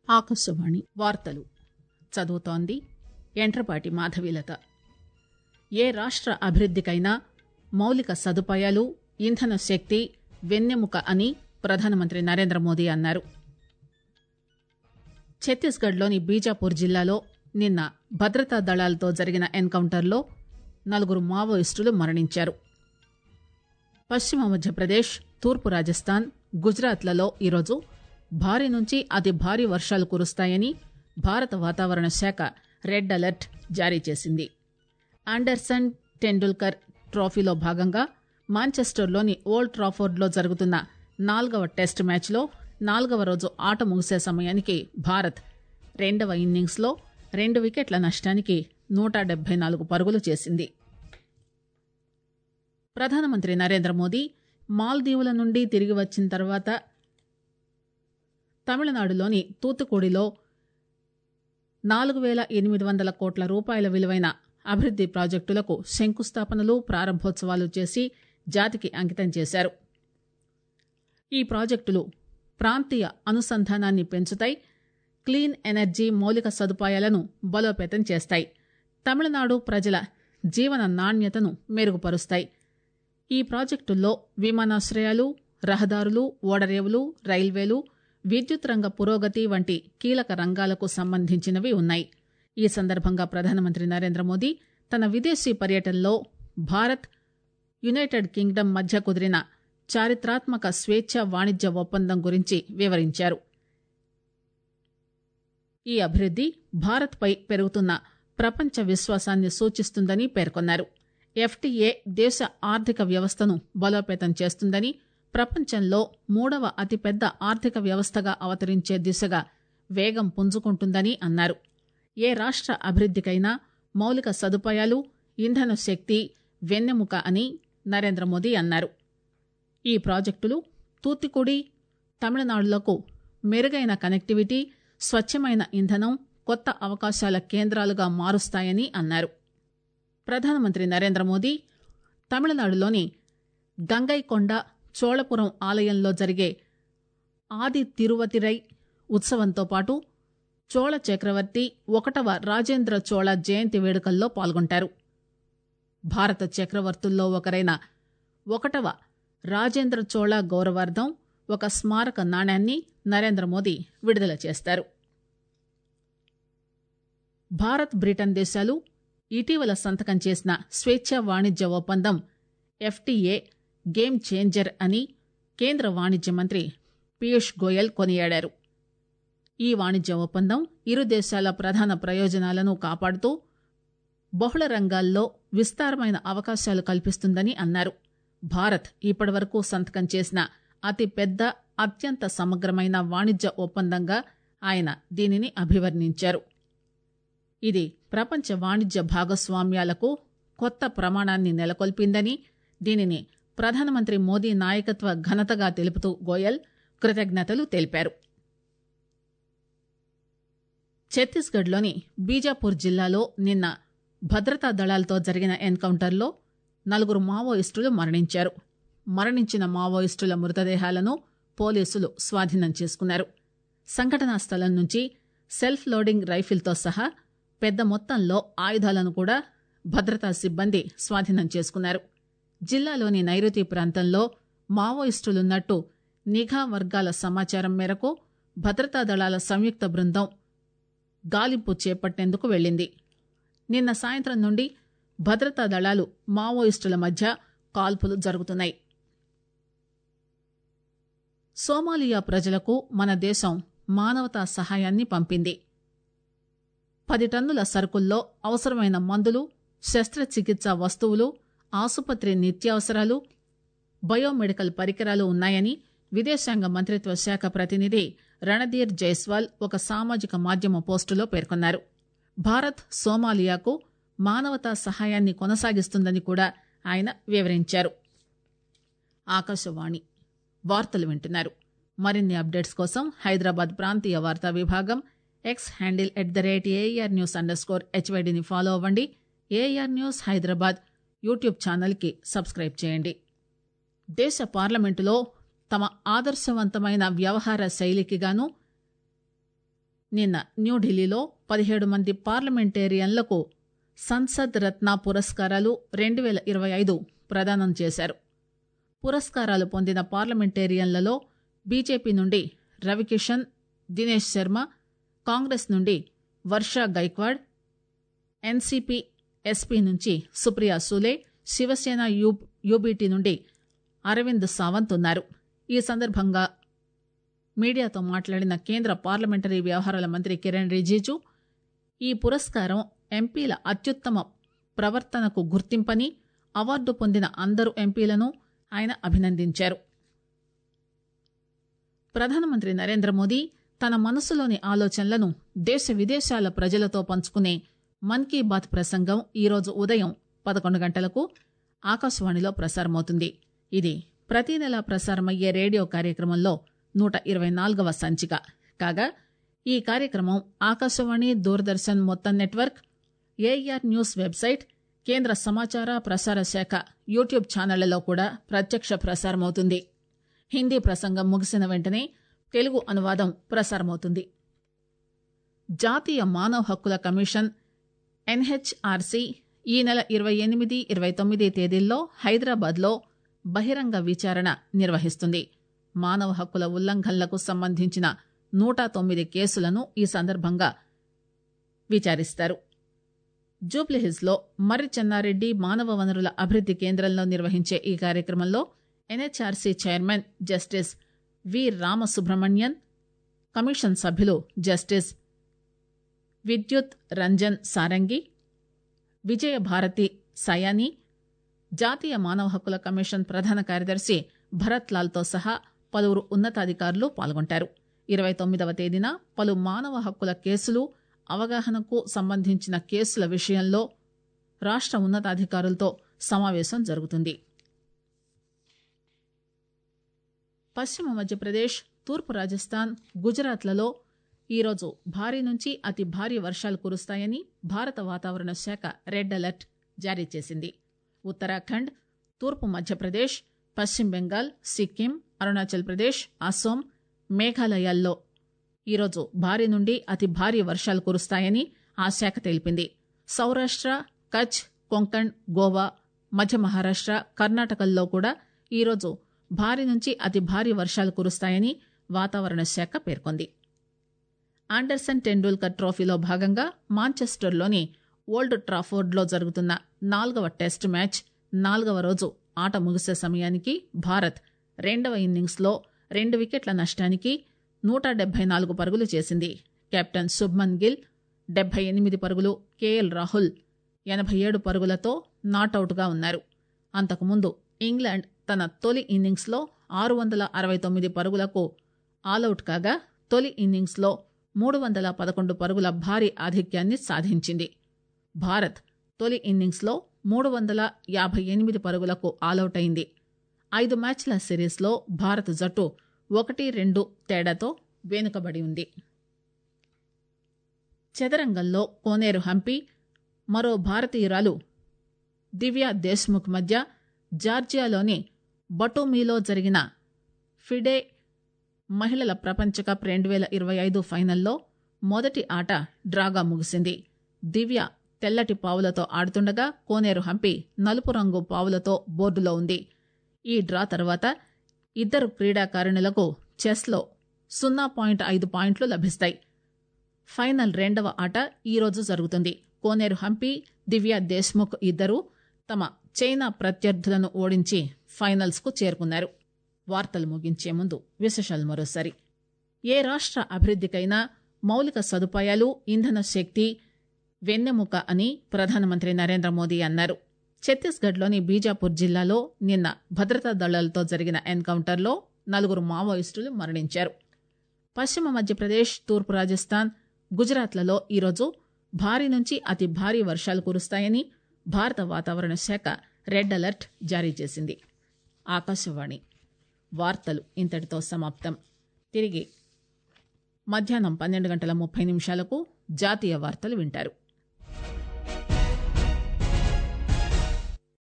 ఆకాశవాణి వార్తలు చదువుతోంది ఎంట్రపాటి మాధవీలత ఏ రాష్ట అభివృద్దికైనా మౌలిక సదుపాయాలు ఇంధన శక్తి వెన్నెముక అని ప్రధానమంత్రి నరేంద్ర మోదీ అన్నారు ఛత్తీస్గఢ్ లోని బీజాపూర్ జిల్లాలో నిన్న భద్రతా దళాలతో జరిగిన ఎన్కౌంటర్లో నలుగురు మావోయిస్టులు మరణించారు పశ్చిమ మధ్యప్రదేశ్ తూర్పు రాజస్థాన్ గుజరాత్లలో ఈరోజు భారీ నుంచి అతి భారీ వర్షాలు కురుస్తాయని భారత వాతావరణ శాఖ రెడ్ అలర్ట్ జారీ చేసింది ఆండర్సన్ టెండూల్కర్ ట్రోఫీలో భాగంగా మాంచెస్టర్లోని ఓల్డ్ ట్రాఫోర్డ్లో జరుగుతున్న నాల్గవ టెస్ట్ మ్యాచ్లో నాల్గవ రోజు ఆట ముగిసే సమయానికి భారత్ రెండవ ఇన్నింగ్స్లో రెండు వికెట్ల నష్టానికి నూట డెబ్బై నాలుగు పరుగులు చేసింది ప్రధానమంత్రి నరేంద్ర మోదీ మాల్దీవుల నుండి తిరిగి వచ్చిన తర్వాత తమిళనాడులోని తూత్తుకుడిలో నాలుగు పేల ఎనిమిది వందల కోట్ల రూపాయల విలువైన అభివృద్ది ప్రాజెక్టులకు శంకుస్థాపనలు ప్రారంభోత్సవాలు చేసి జాతికి అంకితం చేశారు ఈ ప్రాజెక్టులు ప్రాంతీయ అనుసంధానాన్ని పెంచుతాయి క్లీన్ ఎనర్జీ మౌలిక సదుపాయాలను బలోపేతం చేస్తాయి తమిళనాడు ప్రజల జీవన నాణ్యతను మెరుగుపరుస్తాయి ఈ ప్రాజెక్టుల్లో విమానాశ్రయాలు రహదారులు ఓడరేవులు రైల్వేలు విద్యుత్ రంగ పురోగతి వంటి కీలక రంగాలకు సంబంధించినవి ఉన్నాయి ఈ సందర్భంగా ప్రధానమంత్రి నరేంద్ర మోదీ తన విదేశీ పర్యటనలో భారత్ యునైటెడ్ కింగ్డమ్ మధ్య కుదిరిన చారిత్రాత్మక స్వేచ్ఛ వాణిజ్య ఒప్పందం గురించి వివరించారు ఈ అభివృద్ది భారత్పై పెరుగుతున్న ప్రపంచ విశ్వాసాన్ని సూచిస్తుందని పేర్కొన్నారు ఎఫ్టీఏ దేశ ఆర్థిక వ్యవస్థను బలోపేతం చేస్తుందని ప్రపంచంలో మూడవ అతిపెద్ద ఆర్థిక వ్యవస్థగా అవతరించే దిశగా వేగం పుంజుకుంటుందని అన్నారు ఏ రాష్ట అభివృద్దికైనా మౌలిక సదుపాయాలు ఇంధన శక్తి వెన్నెముక అని నరేంద్ర మోదీ అన్నారు ఈ ప్రాజెక్టులు తూత్తుకుడి తమిళనాడులకు మెరుగైన కనెక్టివిటీ స్వచ్ఛమైన ఇంధనం కొత్త అవకాశాల కేంద్రాలుగా మారుస్తాయని అన్నారు ప్రధానమంత్రి నరేంద్ర మోదీ తమిళనాడులోని గంగైకొండ చోళపురం ఆలయంలో జరిగే ఆది తిరువతిరై ఉత్సవంతో పాటు చోళ చక్రవర్తి ఒకటవ రాజేంద్ర చోళ జయంతి వేడుకల్లో పాల్గొంటారు భారత చక్రవర్తుల్లో ఒకరైన ఒకటవ రాజేంద్ర చోళ గౌరవార్థం ఒక స్మారక నాణ్యాన్ని నరేంద్ర మోదీ విడుదల చేస్తారు భారత్ బ్రిటన్ దేశాలు ఇటీవల సంతకం చేసిన స్వేచ్ఛ వాణిజ్య ఒప్పందం ఎఫ్టీఏ గేమ్ చేంజర్ అని కేంద్ర వాణిజ్య మంత్రి పీయూష్ గోయల్ కొనియాడారు ఈ వాణిజ్య ఒప్పందం ఇరు దేశాల ప్రధాన ప్రయోజనాలను కాపాడుతూ బహుళ రంగాల్లో విస్తారమైన అవకాశాలు కల్పిస్తుందని అన్నారు భారత్ ఇప్పటివరకు సంతకం చేసిన అతి పెద్ద అత్యంత సమగ్రమైన వాణిజ్య ఒప్పందంగా ఆయన దీనిని అభివర్ణించారు ఇది ప్రపంచ వాణిజ్య భాగస్వామ్యాలకు కొత్త ప్రమాణాన్ని నెలకొల్పిందని దీనిని ప్రధానమంత్రి మోదీ నాయకత్వ ఘనతగా తెలుపుతూ గోయల్ కృతజ్ఞతలు తెలిపారు ఛత్తీస్గఢ్లోని బీజాపూర్ జిల్లాలో నిన్న భద్రతా దళాలతో జరిగిన ఎన్కౌంటర్లో నలుగురు మావోయిస్టులు మరణించారు మరణించిన మావోయిస్టుల మృతదేహాలను పోలీసులు స్వాధీనం చేసుకున్నారు సంఘటనా స్థలం నుంచి సెల్ఫ్ లోడింగ్ రైఫిల్తో సహా పెద్ద మొత్తంలో ఆయుధాలను కూడా భద్రతా సిబ్బంది స్వాధీనం చేసుకున్నారు జిల్లాలోని నైరుతి ప్రాంతంలో మావోయిస్టులున్నట్టు నిఘా వర్గాల సమాచారం మేరకు భద్రతా దళాల సంయుక్త బృందం గాలింపు చేపట్టేందుకు వెళ్లింది నిన్న సాయంత్రం నుండి భద్రతా దళాలు మావోయిస్టుల మధ్య కాల్పులు జరుగుతున్నాయి సోమాలియా ప్రజలకు మన దేశం మానవతా సహాయాన్ని పంపింది పది టన్నుల సరుకుల్లో అవసరమైన మందులు శస్త్రచికిత్స వస్తువులు ఆసుపత్రి నిత్యావసరాలు బయోమెడికల్ పరికరాలు ఉన్నాయని విదేశాంగ మంత్రిత్వ శాఖ ప్రతినిధి రణధీర్ జైస్వాల్ ఒక సామాజిక మాధ్యమ పోస్టులో పేర్కొన్నారు భారత్ సోమాలియాకు మానవతా సహాయాన్ని కొనసాగిస్తుందని కూడా ఆయన వివరించారు ఆకాశవాణి వార్తలు వింటున్నారు మరిన్ని అప్డేట్స్ కోసం హైదరాబాద్ ప్రాంతీయ వార్తా విభాగం X handle at the rate AR news underscore హెచ్వైడిని ఫాలో అవ్వండి ఏఆర్ న్యూస్ హైదరాబాద్ యూట్యూబ్ ఛానల్కి సబ్స్క్రైబ్ చేయండి దేశ పార్లమెంటులో తమ ఆదర్శవంతమైన వ్యవహార శైలికి గాను నిన్న న్యూఢిల్లీలో పదిహేడు మంది పార్లమెంటేరియన్లకు సంసద్ రత్న పురస్కారాలు రెండు వేల ఇరవై ఐదు ప్రదానం చేశారు పురస్కారాలు పొందిన పార్లమెంటేరియన్లలో బీజేపీ నుండి రవికిషన్ దినేష్ శర్మ కాంగ్రెస్ నుండి వర్షా గైక్వాడ్ ఎన్సీపీ ఎస్పీ నుంచి సుప్రియా సూలే శివసేన యూ యూబీటీ నుండి అరవింద్ సావంత్ ఉన్నారు ఈ సందర్భంగా మీడియాతో మాట్లాడిన కేంద్ర పార్లమెంటరీ వ్యవహారాల మంత్రి కిరణ్ రిజిజు ఈ పురస్కారం ఎంపీల అత్యుత్తమ ప్రవర్తనకు గుర్తింపని అవార్డు పొందిన అందరు ఎంపీలను ఆయన అభినందించారు ప్రధానమంత్రి నరేంద్ర మోదీ తన మనసులోని ఆలోచనలను దేశ విదేశాల ప్రజలతో పంచుకునే మన్ కీ బాత్ ప్రసంగం ఈరోజు ఉదయం పదకొండు గంటలకు ఆకాశవాణిలో ప్రసారమవుతుంది ఇది ప్రతి నెలా ప్రసారమయ్యే రేడియో కార్యక్రమంలో నూట ఇరవై నాలుగవ సంచిక కాగా ఈ కార్యక్రమం ఆకాశవాణి దూరదర్శన్ మొత్తం నెట్వర్క్ ఏఆర్ న్యూస్ వెబ్సైట్ కేంద్ర సమాచార ప్రసార శాఖ యూట్యూబ్ ఛానళ్లలో కూడా ప్రత్యక్ష ప్రసారమవుతుంది హిందీ ప్రసంగం ముగిసిన వెంటనే తెలుగు అనువాదం ప్రసారమవుతుంది జాతీయ మానవ హక్కుల కమిషన్ ఎన్హెచ్ఆర్సీ ఈ నెల ఇరవై ఎనిమిది ఇరవై తొమ్మిది తేదీల్లో హైదరాబాద్లో బహిరంగ విచారణ నిర్వహిస్తుంది మానవ హక్కుల ఉల్లంఘనలకు సంబంధించిన నూట తొమ్మిది కేసులను ఈ సందర్భంగా విచారిస్తారు జూబ్లీహిల్స్లో మర్రి చెన్నారెడ్డి మానవ వనరుల అభివృద్ది కేంద్రంలో నిర్వహించే ఈ కార్యక్రమంలో NHRC chairman justice V Ramasubramanian commission సభ్యులు జస్టిస్ విద్యుత్ రంజన్ సారంగి విజయభారతి సయాని జాతీయ మానవ హక్కుల కమిషన్ ప్రధాన కార్యదర్శి భరత్ లాల్తో సహా పలువురు ఉన్నతాధికారులు పాల్గొంటారు ఇరవై తొమ్మిదవ తేదీన పలు మానవ హక్కుల కేసులు అవగాహనకు సంబంధించిన కేసుల విషయంలో రాష్ట ఉన్నతాధికారులతో సమావేశం జరుగుతుంది పశ్చిమ మధ్యప్రదేశ్ తూర్పు రాజస్థాన్ గుజరాత్లలో ఈరోజు భారీ నుంచి అతి భారీ వర్షాలు కురుస్తాయని భారత వాతావరణ శాఖ రెడ్ అలర్ట్ జారీ చేసింది ఉత్తరాఖండ్ తూర్పు మధ్యప్రదేశ్ పశ్చిమ బెంగాల్ సిక్కిం అరుణాచల్ ప్రదేశ్ అస్సోం మేఘాలయాల్లో ఈరోజు భారీ నుండి అతి భారీ వర్షాలు కురుస్తాయని ఆ శాఖ తెలిపింది సౌరాష్ట్ర కచ్ కొంకణ్ గోవా మధ్య మహారాష్ట్ర కర్ణాటకల్లో కూడా ఈరోజు భారీ నుంచి అతి భారీ వర్షాలు కురుస్తాయని వాతావరణ శాఖ పేర్కొంది ఆండర్సన్ టెండూల్కర్ ట్రోఫీలో భాగంగా మాంచెస్టర్లోని ఓల్డ్ ట్రాఫోర్డ్లో జరుగుతున్న నాలుగవ టెస్ట్ మ్యాచ్ నాలుగవ రోజు ఆట ముగిసే సమయానికి భారత్ రెండవ ఇన్నింగ్స్లో రెండు వికెట్ల నష్టానికి నూట డెబ్బై నాలుగు పరుగులు చేసింది కెప్టెన్ శుభ్మన్ గిల్ డెబ్బై ఎనిమిది పరుగులు కేఎల్ రాహుల్ ఎనభై ఏడు పరుగులతో నాటౌట్గా ఉన్నారు అంతకుముందు ఇంగ్లాండ్ తన తొలి ఇన్నింగ్స్లో ఆరు వందల అరవై తొమ్మిది పరుగులకు ఆలౌట్ కాగా తొలి ఇన్నింగ్స్లో మూడు వందల పదకొండు పరుగుల భారీ ఆధిక్యాన్ని సాధించింది భారత్ తొలి ఇన్నింగ్స్లో మూడు వందల యాభై ఎనిమిది పరుగులకు ఆలౌట్ అయింది ఐదు మ్యాచ్ల సిరీస్లో భారత్ జట్టు ఒకటి రెండు తేడాతో వెనుకబడి ఉంది చదరంగంలో కోనేరు హంపి మరో భారతీయురాలు దివ్యా దేశ్ముఖ్ మధ్య జార్జియాలోని బటోమీలో జరిగిన ఫిడే మహిళల ప్రపంచ కప్ రెండు వేల ఇరవై ఐదు ఫైనల్లో మొదటి ఆట డ్రాగా ముగిసింది దివ్య తెల్లటి పావులతో ఆడుతుండగా కోనేరు హంపి నలుపు రంగు పావులతో బోర్డులో ఉంది ఈ డ్రా తర్వాత ఇద్దరు క్రీడాకారిణులకు చెస్లో సున్నా పాయింట్ ఐదు పాయింట్లు లభిస్తాయి ఫైనల్ రెండవ ఆట ఈరోజు జరుగుతుంది కోనేరు హంపి దివ్య దేశ్ముఖ్ ఇద్దరు తమ చైనా ప్రత్యర్థులను ఓడించి ఫైనల్స్ కు చేరుకున్నారు వార్తలు ముగించే ముందు విశేషాలు మరోసారి ఏ రాష్ట్ర అభివృద్దికైనా మౌలిక సదుపాయాలు ఇంధన శక్తి వెన్నెముక అని ప్రధానమంత్రి నరేంద్ర మోదీ అన్నారు ఛత్తీస్గఢ్లోని బీజాపూర్ జిల్లాలో నిన్న భద్రతా దళాలతో జరిగిన ఎన్కౌంటర్లో నలుగురు మావోయిస్టులు మరణించారు పశ్చిమ మధ్యప్రదేశ్ తూర్పు రాజస్థాన్ గుజరాత్లలో ఈరోజు భారీ నుంచి అతి భారీ వర్షాలు కురుస్తాయని భారత వాతావరణ శాఖ రెడ్ అలర్ట్ జారీ చేసింది ఆకాశవాణి వార్తలు ఇంతటితో సమాప్తం తిరిగి మధ్యాహ్నం పన్నెండు గంటల ముప్పై నిమిషాలకు జాతీయ వార్తలు వింటారు